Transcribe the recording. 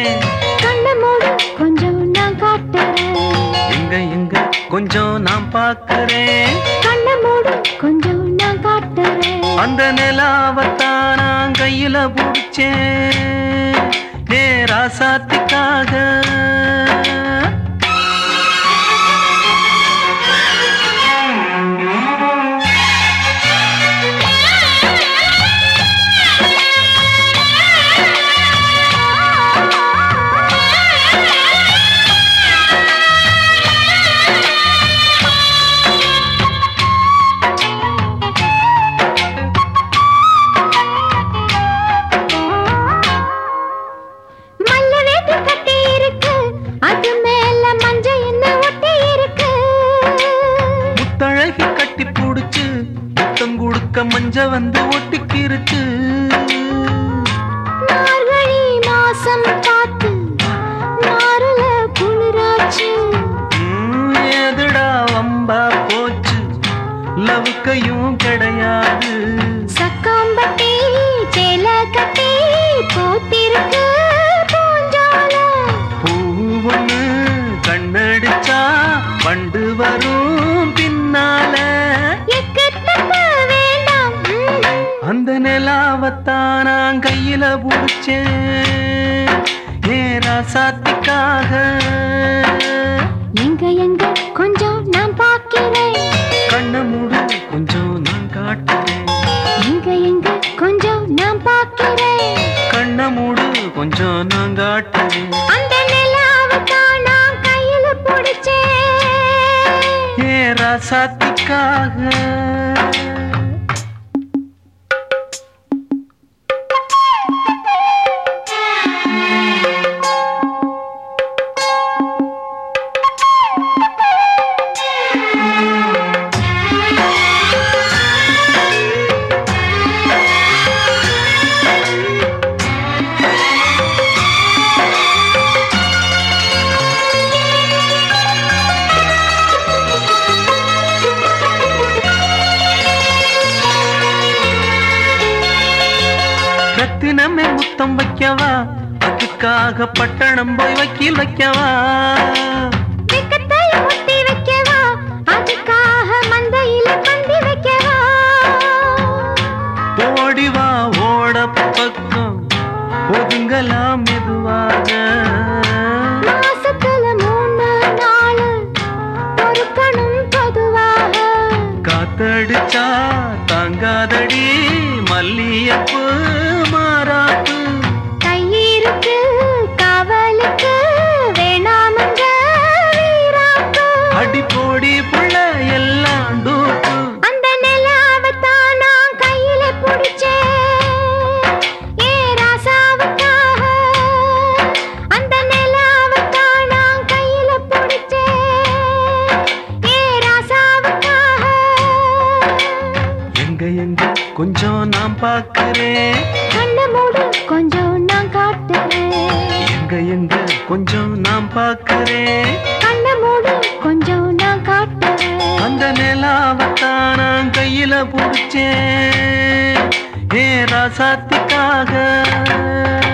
கண்ண மூடு கொஞ்சம் நான் காட்டுறேன் எங்க எங்க கொஞ்சம் நான் பார்க்கறேன் கண்ண மூடு கொஞ்சம் நான் காட்டுறேன் அந்த நிலாவத்தான் நான் கையில பிடிச்சேன் நேரா சாத்திக்காக மல்ல வேட்டி கட்டி இருக்கு அது மேல மஞ்ச என்ன ஒட்டி இருக்கு முத்தழகி கட்டி புடிச்சு முத்தம் கொடுக்க மஞ்ச வந்து ஒட்டிக்கிருச்சு மார்கழி மாசம் பார்த்து மாறுல குளிராச்சு ம், எதுடா வம்பா போச்சு லவுக்கையும் கிடையாது சக்காம்பட்டி சேல கட்டி போத்திருக்கு பூஞ்சால பூ ஒண்ணு கண்ணடிச்சா வண்டு வரும் பின்னால எக்கத்தக்க வேண்டாம் ம். அந்த நிலாவத்தான் நான் கையில புடிச்சேன் ஏரா சாத்திக்காக எங்க எங்க கொஞ்சம் நான் பார்க்கிறேன் கண்ண மூடு கொஞ்சம் நான் காட்டுறேன் எங்க எங்க கொஞ்சம் நான் பார்க்கிறேன் கண்ண மூடு கொஞ்சம் நான் காட்டுறேன் அந்த நிலாவை தான் நான் கையில பிடிச்சேன் ஏரா சாத்திக்காக ரத்தினமே முத்தம் வைக்கவா அதுக்காக பட்டணம் போய் வக்கீல் வைக்கவா வெக்கத்தைய முட்டி வைக்கவா அதுக்காக மந்தையில பந்தி வைக்கவா ஓடி வா ஓட பக்கம் ஒதுங்கலாம் மெதுவாக மாசத்துல மூணு நாள் பொறுக்கணும் பொதுவாக காத்தடிச்சா தாங்காதடி மல்லியப்பு மாறாப்பு கையிருக்கு காவலுக்கு வேணாமங்க வீராப்பு அடி போடி புள்ள எல்லாம் டூப்பு அந்த நிலாவை தான் நான் கையில பிடிச்சேன் ஏ ராசாவுக்காக அந்த நிலாவை தான் நான் கையில பிடிச்சேன் ஏ ராசாவுக்காக எங்க எங்க கொஞ்சம் நான் பார்க்கிறேன் கண்ண மூடு கொஞ்சம் நான் காட்டுறேன் எங்க எங்க கொஞ்சம் நான் பார்க்கிறேன் கண்ண மூடு கொஞ்சம் நான் காட்டுறேன் அந்த நிலாவத்தான் நான் கையில பிடிச்சேன் ஏ ராசாத்திக்காக